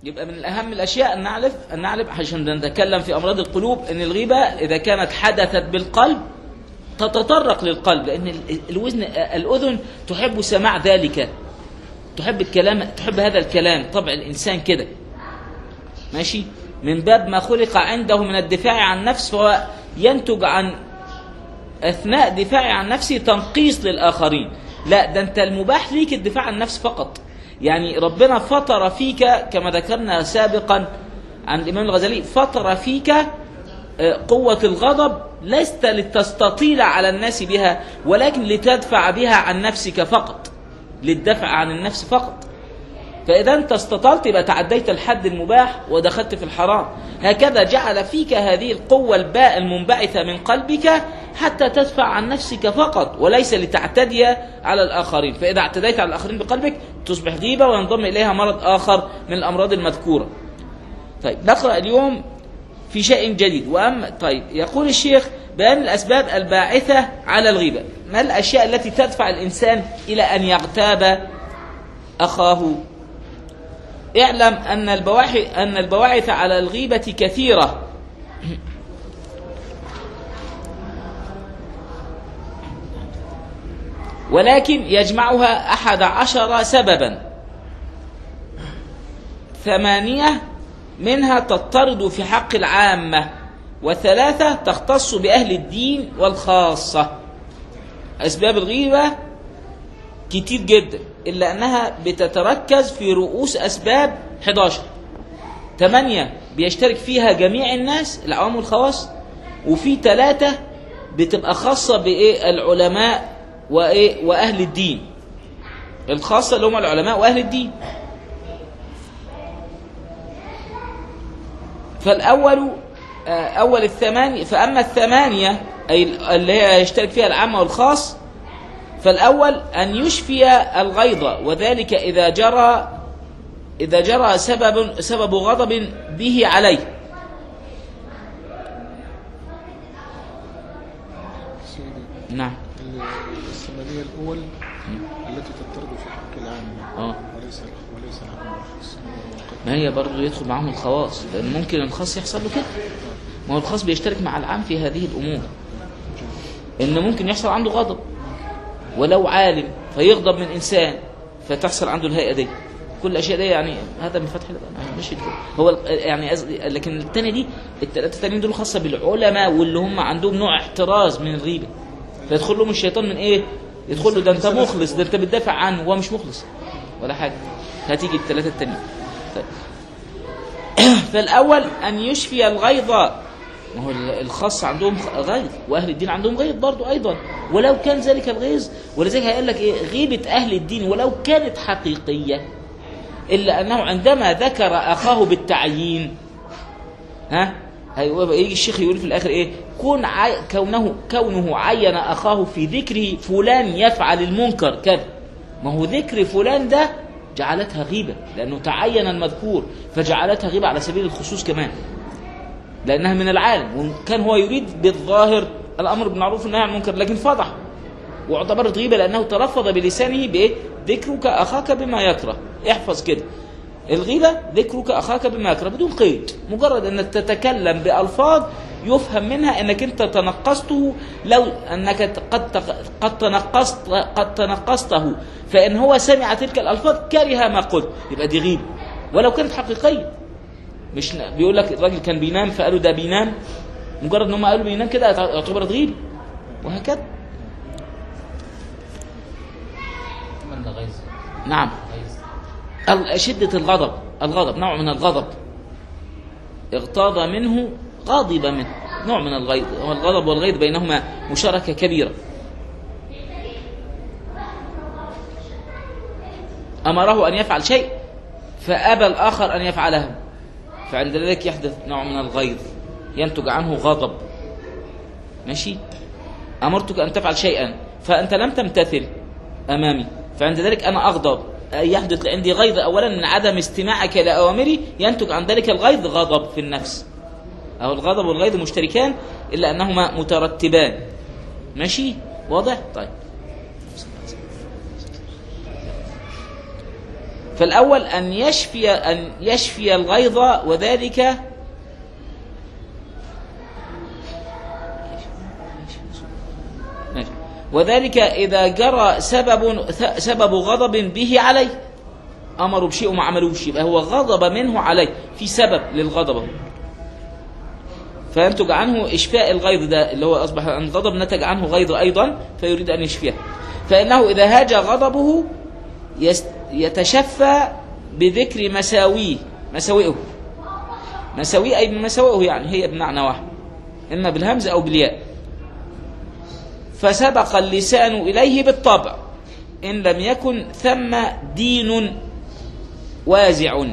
يبقى من اهم الاشياء ان نعرف ان نعرف عشان نتكلم في امراض القلوب ان الغيبه اذا كانت حدثت بالقلب تتطرق للقلب لان ال- الوزن الاذن تحب سماع ذلك تحب الكلام تحب هذا الكلام طبع الانسان كده ماشي من باب ما خلق عنده من الدفاع عن النفس فهو ينتج عن اثناء دفاعي عن نفسي تنقيص للاخرين لا ده انت المباح ليك الدفاع عن النفس فقط يعني ربنا فطر فيك كما ذكرنا سابقا عن الامام الغزالي فطر فيك آه، قوة الغضب لست لتستطيل على الناس بها ولكن لتدفع بها عن نفسك فقط للدفع عن النفس فقط فإذا أنت استطلت يبقى تعديت الحد المباح ودخلت في الحرام هكذا جعل فيك هذه القوة الباء المنبعثة من قلبك حتى تدفع عن نفسك فقط وليس لتعتدي على الآخرين فإذا اعتديت على الآخرين بقلبك تصبح غيبة وينضم إليها مرض آخر من الأمراض المذكورة طيب نقرأ اليوم في شيء جديد وأما طيب يقول الشيخ بيان الأسباب الباعثة على الغيبة ما الأشياء التي تدفع الإنسان إلى أن يغتاب أخاه اعلم أن البواحث أن البواعث على الغيبة كثيرة ولكن يجمعها أحد عشر سببا ثمانية منها تضطرد في حق العامة وثلاثة تختص بأهل الدين والخاصة أسباب الغيبة كتير جدا إلا أنها بتتركز في رؤوس أسباب 11 ثمانية بيشترك فيها جميع الناس العوام والخواص وفي ثلاثة بتبقى خاصة بإيه العلماء وإيه وأهل الدين الخاصة اللي هم العلماء وأهل الدين فالأول آه، أول الثمانية فأما الثمانية أي اللي هي يشترك فيها العامة والخاص فالأول أن يشفي الغيظ وذلك إذا جرى إذا جرى سبب سبب غضب به عليه سيدي نعم الثمانية الأول التي تضطرد في حق العامة اه وليس وليس العامة ما هي برضه يدخل معاهم الخواص لأن ممكن الخاص يحصل له كده ما هو الخاص بيشترك مع العام في هذه الأمور إن ممكن يحصل عنده غضب ولو عالم فيغضب من إنسان فتحصل عنده الهيئة دي كل الأشياء دي يعني هذا من فتح الباب مش كده هو ال- يعني أز... لكن الثانية دي الثلاثة الثانيين دول خاصة بالعلماء واللي هم عندهم نوع احتراز من الغيبة فيدخل لهم الشيطان من إيه؟ يدخل له ده أنت مخلص ده أنت بتدافع عنه وهو مش مخلص ولا حاجة هتيجي الثلاثة التانيين طيب. فالأول أن يشفي الغيظ ما هو الخاص عندهم غيظ وأهل الدين عندهم غيظ برضو أيضا ولو كان ذلك الغيظ ولذلك هيقول لك إيه غيبة أهل الدين ولو كانت حقيقية إلا أنه عندما ذكر أخاه بالتعيين ها هيبقى يجي الشيخ يقول في الآخر إيه كون عي... كونه كونه عين أخاه في ذكره فلان يفعل المنكر كذا ما هو ذكر فلان ده جعلتها غيبة لأنه تعين المذكور فجعلتها غيبة على سبيل الخصوص كمان لأنها من العالم وكان هو يريد بالظاهر الأمر بالمعروف والنهي عن المنكر لكن فضح واعتبرت غيبة لأنه تلفظ بلسانه بإيه؟ ذكرك أخاك بما يكره احفظ كده الغيبة ذكرك أخاك بما يكره بدون قيد مجرد أنك تتكلم بألفاظ يفهم منها أنك أنت تنقصته لو أنك قد قد تنقصت قد تنقصته فإن هو سمع تلك الألفاظ كره ما قلت يبقى دي غيبة ولو كانت حقيقية مش ن- بيقول لك الراجل كان بينام فقالوا ده بينام مجرد ان هم قالوا بينام كده اعتبرت غيبة وهكذا من ده غيظ نعم غيظ ال- شدة الغضب الغضب نوع من الغضب اغتاظ منه غاضب منه نوع من الغيظ والغضب والغيظ بينهما مشاركة كبيرة أمره أن يفعل شيء فأبى الآخر أن يفعله فعند ذلك يحدث نوع من الغيظ ينتج عنه غضب ماشي أمرتك أن تفعل شيئا فأنت لم تمتثل أمامي فعند ذلك أنا أغضب يحدث عندي غيظ أولا من عدم استماعك لأوامري ينتج عن ذلك الغيظ غضب في النفس أو الغضب والغيظ مشتركان إلا أنهما مترتبان ماشي واضح طيب فالأول أن يشفي أن يشفي الغيظ وذلك ماشي. وذلك إذا جرى سبب سبب غضب به عليه أمروا بشيء وما عملوش يبقى هو غضب منه عليه في سبب للغضب اهو. فينتج عنه إشفاء الغيظ ده اللي هو أصبح أن الغضب نتج عنه غيظ أيضا فيريد أن يشفيه فإنه إذا هاج غضبه يست- يتشفى بذكر مساويه مساوئه مساويه أي مساوئه يعني هي بمعنى واحد إما بالهمز أو بالياء فسبق اللسان إليه بالطبع إن لم يكن ثم دين وازع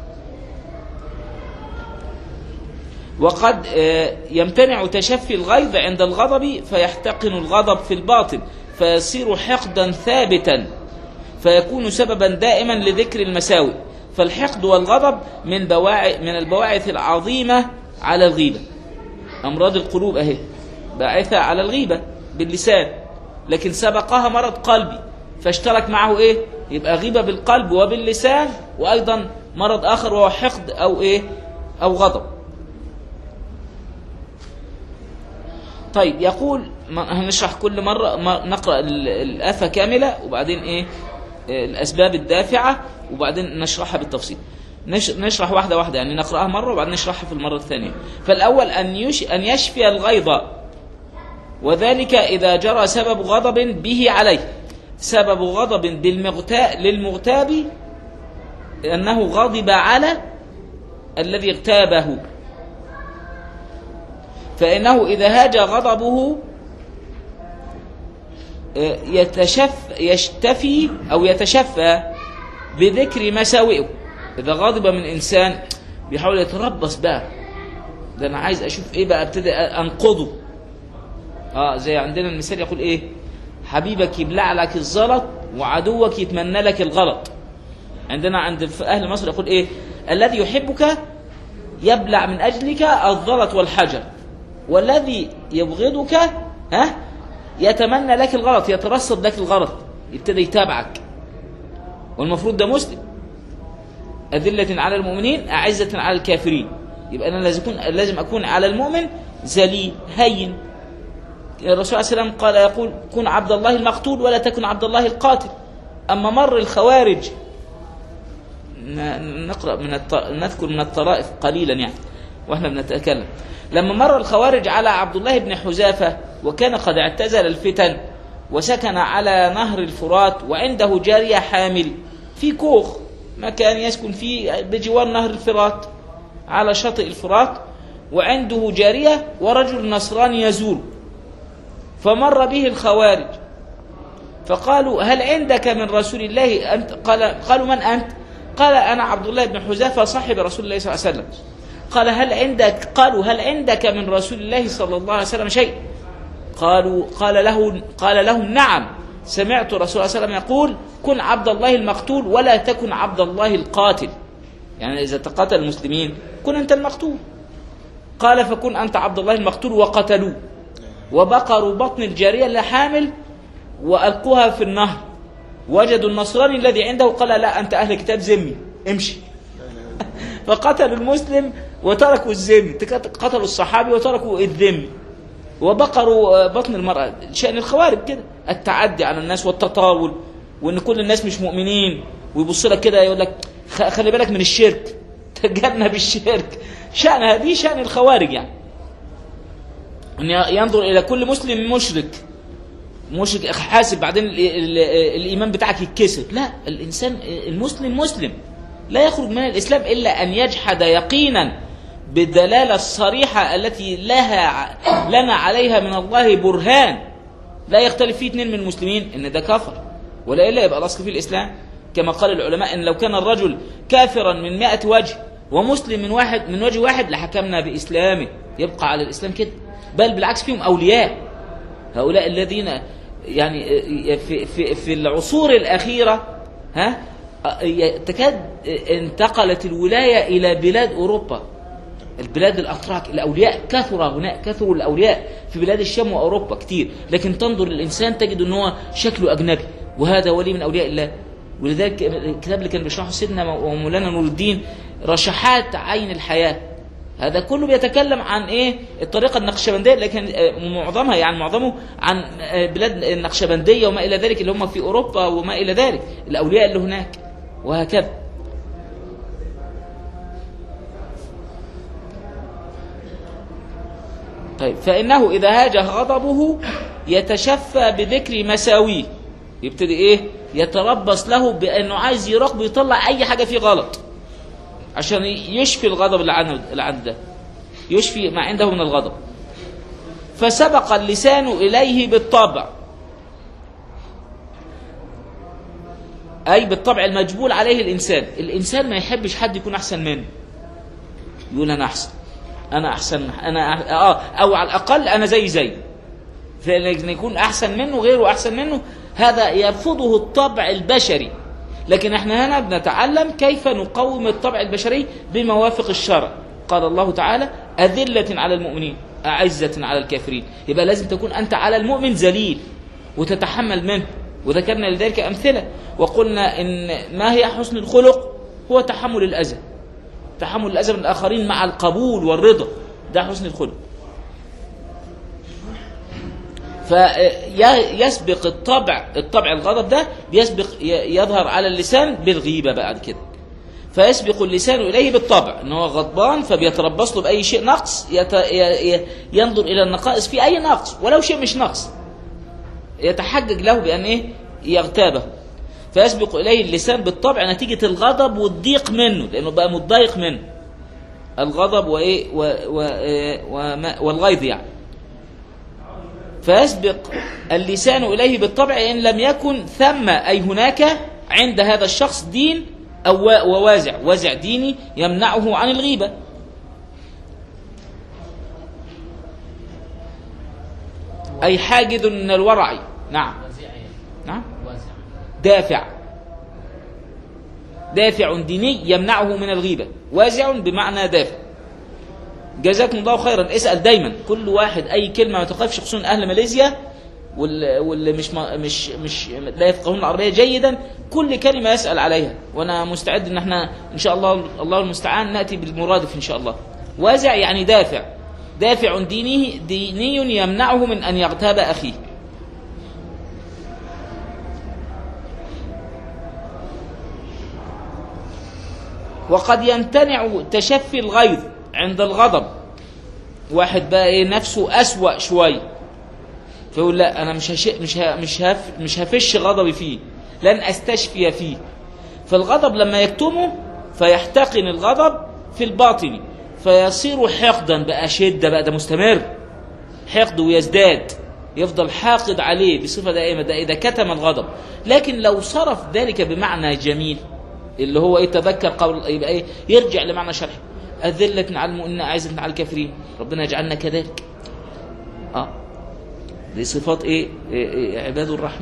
وقد آه، يمتنع تشفي الغيظ عند الغضب فيحتقن الغضب في الباطن فيصير حقدا ثابتا فيكون سببا دائما لذكر المساوئ فالحقد والغضب من بواعث من البواعث العظيمة على الغيبة أمراض القلوب أهي باعثة على الغيبة باللسان لكن سبقها مرض قلبي فاشترك معه إيه يبقى غيبة بالقلب وباللسان وأيضا مرض آخر وهو حقد أو إيه أو غضب طيب يقول ما- هنشرح كل مرة ما- نقرأ ال- الآفة كاملة وبعدين إيه آه، الأسباب الدافعة وبعدين نشرحها بالتفصيل نش- نشرح واحدة واحدة يعني نقرأها مرة وبعدين نشرحها في المرة الثانية فالأول أن, يش أن يشفي الغيظ وذلك إذا جرى سبب غضب به عليه سبب غضب بالمغتاء للمغتاب أنه غضب على الذي اغتابه فإنه إذا هاج غضبه آه، يتشف يشتفي أو يتشفى بذكر مساوئه إذا غضب من إنسان بيحاول يتربص بقى ده أنا عايز أشوف إيه بقى ابتدي أنقضه آه زي عندنا المثال يقول إيه حبيبك يبلع لك الزلط وعدوك يتمنى لك الغلط عندنا عند في أهل مصر يقول إيه الذي يحبك يبلع من أجلك الزلط والحجر والذي يبغضك ها يتمنى لك الغلط يترصد لك الغلط يبتدي يتابعك والمفروض ده مسلم أذلة على المؤمنين أعزة على الكافرين يبقى أنا لازم أكون لازم أكون على المؤمن ذليل هين الرسول عليه السلام قال يقول كن عبد الله المقتول ولا تكن عبد الله القاتل أما مر الخوارج ن- نقرأ من الط... نذكر من الطرائف قليلا يعني واحنا بنتكلم لما مر الخوارج على عبد الله بن حذافة وكان قد اعتزل الفتن وسكن على نهر الفرات وعنده جارية حامل في كوخ مكان يسكن فيه بجوار نهر الفرات على شاطئ الفرات وعنده جارية ورجل نصراني يزور فمر به الخوارج فقالوا هل عندك من رسول الله أنت قال قالوا من أنت قال أنا عبد الله بن حذافة صاحب رسول الله صلى الله عليه وسلم قال هل عندك قالوا هل عندك من رسول الله صلى الله عليه وسلم شيء قالوا قال له قال لهم نعم سمعت رسول الله صلى الله عليه وسلم يقول كن عبد الله المقتول ولا تكن عبد الله القاتل يعني إذا تقاتل المسلمين كن أنت المقتول قال فكن أنت عبد الله المقتول وقتلوه وبقروا بطن الجارية اللي حامل وألقوها في النهر وجدوا النصراني الذي عنده قال لا أنت أهل كتاب ذمي امشي فقتلوا المسلم وتركوا الذمي قتلوا الصحابي وتركوا الذمي وبقروا بطن المرأة شأن الخوارج كده التعدي على الناس والتطاول وان كل الناس مش مؤمنين ويبص لك كده يقول لك خ- خلي بالك من الشرك تجنب الشرك شأن هذه شأن الخوارج يعني ان ينظر الى كل مسلم مشرك مشرك حاسب بعدين ال- ال- الايمان بتاعك يتكسر لا الانسان المسلم مسلم لا يخرج من الاسلام الا ان يجحد يقينا بالدلاله الصريحه التي لها لنا عليها من الله برهان لا يختلف فيه اثنين من المسلمين ان ده كفر ولا الا يبقى الاصل في الاسلام كما قال العلماء ان لو كان الرجل كافرا من مائة وجه ومسلم من واحد من وجه واحد لحكمنا باسلامه يبقى على الاسلام كده بل بالعكس فيهم اولياء هؤلاء الذين يعني في في في العصور الاخيره ها تكاد انتقلت الولايه الى بلاد اوروبا البلاد الاتراك الاولياء كثر هناك كثروا الاولياء في بلاد الشام واوروبا كتير لكن تنظر للانسان تجد ان هو شكله اجنبي وهذا ولي من اولياء الله ولذلك الكتاب اللي كان بيشرحه سيدنا ومولانا نور الدين رشحات عين الحياة هذا كله بيتكلم عن ايه الطريقة النقشبندية لكن آه، معظمها يعني معظمه عن آه، بلاد النقشبندية وما إلى ذلك اللي هم في أوروبا وما إلى ذلك الأولياء اللي هناك وهكذا طيب فإنه إذا هاج غضبه يتشفى بذكر مساويه يبتدي إيه يتربص له بأنه عايز يراقب ويطلع أي حاجة فيه غلط عشان يشفي الغضب اللي عنده اللي عنده ده يشفي ما عنده من الغضب فسبق اللسان إليه بالطبع أي بالطبع المجبول عليه الإنسان الإنسان ما يحبش حد يكون أحسن منه يقول أنا أحسن أنا أحسن أنا أح... آه أو على الأقل أنا زي زي فإن يكون أحسن منه غيره أحسن منه هذا يرفضه الطبع البشري لكن احنا هنا بنتعلم كيف نقوم الطبع البشري بموافق الشرع قال الله تعالى أذلة على المؤمنين أعزة على الكافرين يبقى لازم تكون أنت على المؤمن ذليل وتتحمل منه وذكرنا لذلك أمثلة وقلنا إن ما هي حسن الخلق هو تحمل الأذى تحمل الأذى من الآخرين مع القبول والرضا ده حسن الخلق فيسبق الطبع الطبع الغضب ده بيسبق ي- يظهر على اللسان بالغيبة بعد كده فيسبق اللسان إليه بالطبع ان هو غضبان فبيتربص له بأي شيء نقص يت... ي... ي... ينظر إلى النقائص في أي نقص ولو شيء مش نقص يتحجج له بأن إيه يغتابه فيسبق إليه اللسان بالطبع نتيجة الغضب والضيق منه لأنه بقى متضايق منه الغضب وإيه و... و... إيه وما... والغيظ يعني فيسبق اللسان إليه بالطبع إن لم يكن ثم أي هناك عند هذا الشخص دين أو وا- ووازع وازع ديني يمنعه عن الغيبة أي حاجز من الورع نعم وازع يعني نعم وازع دافع دافع ديني يمنعه من الغيبة وازع بمعنى دافع جزاكم الله خيرا اسأل دايما كل واحد أي كلمة ما تقفش خصوصا أهل ماليزيا واللي واللي مش ما- مش مش لا يفقهون العربية جيدا كل كلمة يسأل عليها وأنا مستعد إن احنا إن شاء الله الله المستعان نأتي بالمرادف إن شاء الله وازع يعني دافع دافع ديني ديني يمنعه من أن يغتاب أخيه وقد يمتنع تشفي الغيظ عند الغضب واحد بقى ايه نفسه أسوأ شوي فيقول لا انا مش هش... مش ه... مش هف... مش هفش غضبي فيه لن استشفي فيه فالغضب لما يكتمه فيحتقن الغضب في الباطن فيصير حقدا بقى شده بقى ده مستمر حقد ويزداد يفضل حاقد عليه بصفه دائمه ده اذا كتم الغضب لكن لو صرف ذلك بمعنى جميل اللي هو ايه تذكر قول يبقى ايه يرجع لمعنى شرح أذلة على المؤمنين أعزة على الكافرين ربنا يجعلنا كذلك اه دي صفات ايه, إيه, إيه عباد الرحمن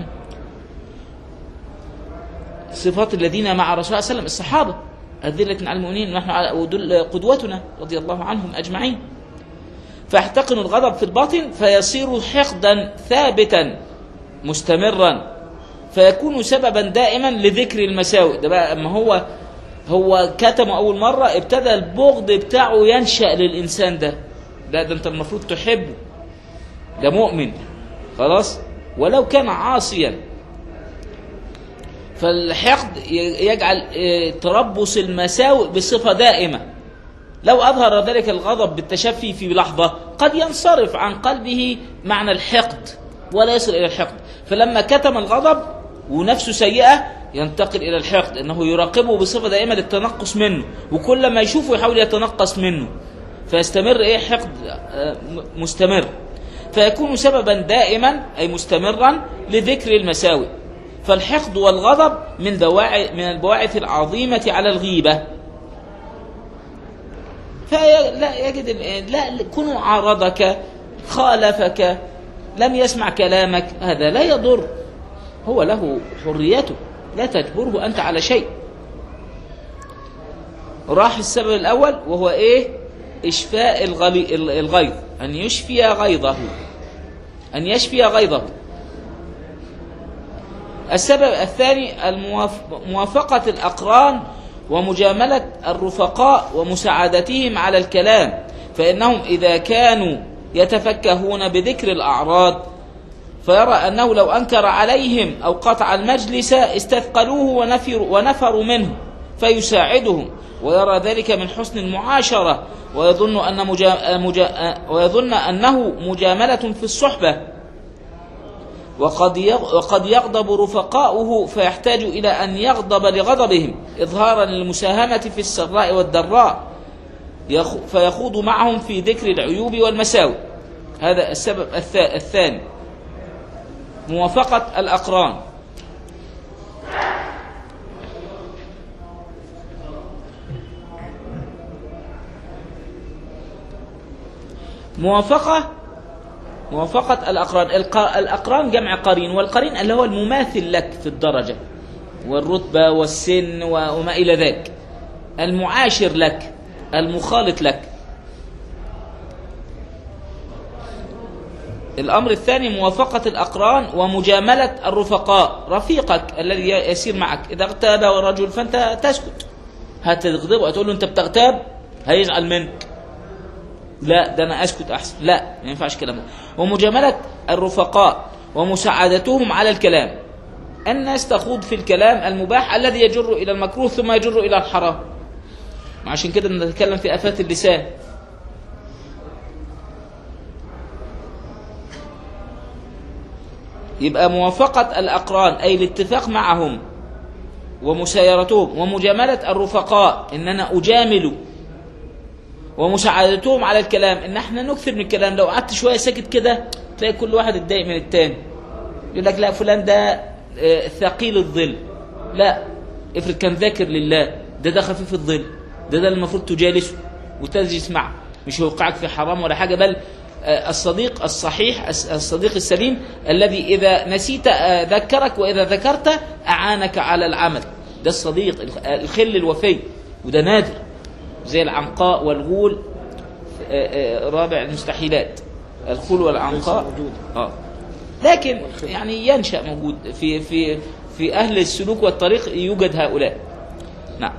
صفات الذين مع رسول الله صلى الله عليه وسلم الصحابة أذلة على المؤمنين ونحن على ودول قدوتنا رضي الله عنهم أجمعين فيحتقن الغضب في الباطن فيصير حقدا ثابتا مستمرا فيكون سببا دائما لذكر المساوئ ده بقى اما هو هو كتم اول مره ابتدى البغض بتاعه ينشا للانسان ده ده ده انت المفروض تحبه ده مؤمن خلاص ولو كان عاصيا فالحقد يجعل اه، تربص المساوئ بصفه دائمه لو أظهر ذلك الغضب بالتشفي في لحظة قد ينصرف عن قلبه معنى الحقد ولا يصل إلى الحقد فلما كتم الغضب ونفسه سيئة ينتقل إلى الحقد أنه يراقبه بصفة دائمة للتنقص منه وكل ما يشوفه يحاول يتنقص منه فيستمر إيه حقد آه، م- مستمر فيكون سببا دائما أي مستمرا لذكر المساوئ فالحقد والغضب من دواعي من البواعث العظيمة على الغيبة فلا يجد ال- لا كون عارضك خالفك لم يسمع كلامك هذا لا يضر هو له حريته لا تجبره أنت على شيء راح السبب الأول وهو إيه إشفاء الغلي- ال- الغيظ أن يشفي غيظه أن يشفي غيظه السبب الثاني المواف- موافقة الأقران ومجاملة الرفقاء ومساعدتهم على الكلام فإنهم إذا كانوا يتفكهون بذكر الأعراض فيرى أنه لو أنكر عليهم أو قطع المجلس استثقلوه ونفروا, ونفروا منه فيساعدهم ويرى ذلك من حسن المعاشرة ويظن أن مجا... مجا... ويظن أنه مجاملة في الصحبة وقد يغ... وقد يغضب رفقاؤه فيحتاج إلى أن يغضب لغضبهم إظهارا للمساهمة في السراء والضراء يخ... فيخوض معهم في ذكر العيوب والمساوئ هذا السبب الث... الثاني موافقة الأقران موافقة موافقة الأقران الق- الأقران جمع قرين والقرين اللي هو المماثل لك في الدرجة والرتبة والسن و- وما إلى ذلك المعاشر لك المخالط لك الأمر الثاني موافقة الأقران ومجاملة الرفقاء رفيقك الذي يسير معك إذا اغتاب رجل فأنت تسكت هتغضبه هتقول له أنت بتغتاب هيزعل منك لا ده أنا أسكت أحسن لا ما ينفعش كلام ده. ومجاملة الرفقاء ومساعدتهم على الكلام الناس تخوض في الكلام المباح الذي يجر إلى المكروه ثم يجر إلى الحرام عشان كده نتكلم في آفات اللسان يبقى موافقة الأقران أي الاتفاق معهم ومسايرتهم ومجاملة الرفقاء إن أنا أجامل ومساعدتهم على الكلام إن احنا نكثر من الكلام لو قعدت شوية ساكت كده تلاقي كل واحد اتضايق من التاني يقول لك لا فلان ده آه، ثقيل الظل لا افرض كان ذاكر لله ده ده خفيف الظل ده ده المفروض تجالسه وتجلس معه مش هيوقعك في حرام ولا حاجة بل آه، الصديق الصحيح الس- الصديق السليم الذي إذا نسيت آه، ذكرك وإذا ذكرت أعانك على العمل ده الصديق الخ- الخل الوفي وده نادر زي العنقاء والغول آه، آه، رابع المستحيلات الخول والعنقاء ليس موجودا. اه لكن يعني ينشأ موجود في في في أهل السلوك والطريق يوجد هؤلاء نعم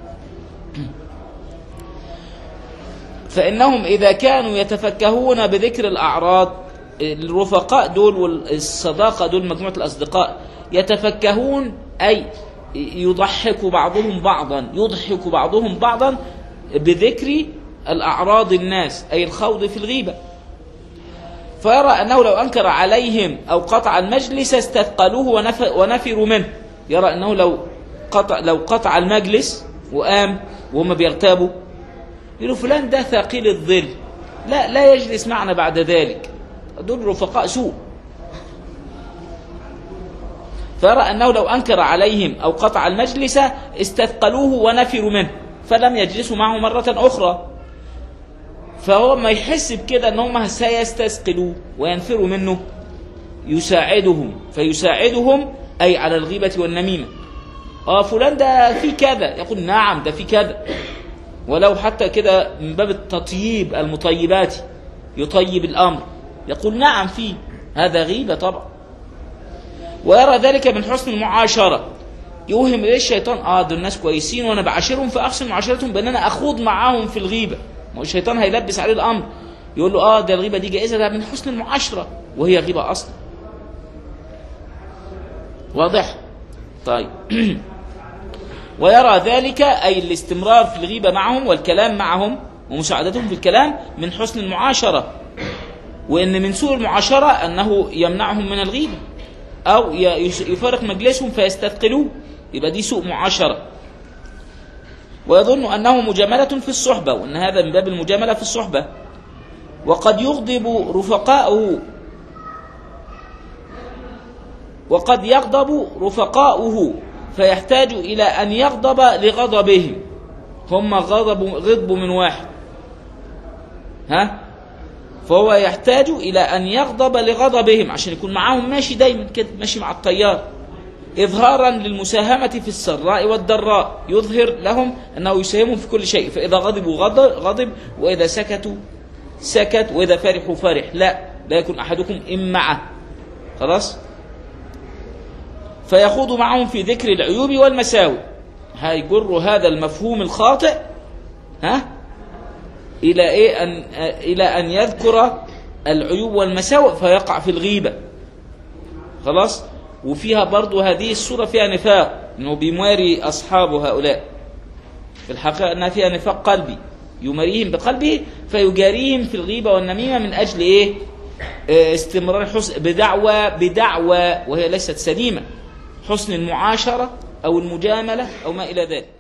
فإنهم إذا كانوا يتفكهون بذكر الأعراض الرفقاء دول والصداقة دول مجموعة الأصدقاء يتفكهون أي يضحك بعضهم بعضا يضحك بعضهم بعضا بذكر الأعراض الناس أي الخوض في الغيبة فيرى أنه لو أنكر عليهم أو قطع المجلس استثقلوه ونف- ونفروا منه يرى أنه لو قطع, لو قطع المجلس وقام وهم بيغتابوا يقولوا فلان ده ثقيل الظل لا لا يجلس معنا بعد ذلك دول رفقاء سوء فيرى أنه لو أنكر عليهم أو قطع المجلس استثقلوه ونفروا منه فلم يجلسوا معه مرة أخرى فهو ما يحس بكده ان هم سيستثقلوه وينفروا منه يساعدهم فيساعدهم اي على الغيبه والنميمه اه فلان ده في كذا يقول نعم ده في كذا ولو حتى كده من باب التطييب المطيبات يطيب الامر يقول نعم في هذا غيبه طبعا ويرى ذلك من حسن المعاشره يوهم ليه الشيطان اه دول ناس كويسين وانا بعاشرهم فاحسن معاشرتهم بان انا اخوض معاهم في الغيبه ما هو الشيطان هيلبس عليه الامر يقول له اه ده الغيبه دي جائزه ده من حسن المعاشره وهي غيبه اصلا واضح طيب ويرى ذلك اي الاستمرار في الغيبه معهم والكلام معهم ومساعدتهم في الكلام من حسن المعاشره وان من سوء المعاشره انه يمنعهم من الغيبه او ي- يس- يفارق مجلسهم فيستثقلوه يبقى دي سوء معاشره ويظن أنه مجاملة في الصحبة وأن هذا من باب المجاملة في الصحبة وقد يغضب رفقاؤه وقد يغضب رفقاؤه فيحتاج إلى أن يغضب لغضبهم هم غضب غضب من واحد ها فهو يحتاج إلى أن يغضب لغضبهم عشان يكون معاهم ماشي دايما كده ماشي مع التيار إظهارا للمساهمة في السراء والضراء يظهر لهم أنه يساهمهم في كل شيء فإذا غضبوا غضب, غضب وإذا سكتوا سكت وإذا فرحوا فرح لا لا يكون أحدكم إمعة خلاص فيخوض معهم في ذكر العيوب والمساوئ هيجر هذا المفهوم الخاطئ ها الى ايه ان الى ان يذكر العيوب والمساوئ فيقع في الغيبه خلاص وفيها برضو هذه الصوره فيها نفاق انه بيماري اصحاب هؤلاء في الحقيقه انها فيها نفاق قلبي يماريهم بقلبه فيجاريهم في الغيبه والنميمه من اجل ايه آه، استمرار حسن بدعوى بدعوى وهي ليست سليمه حسن المعاشره او المجامله او ما الى ذلك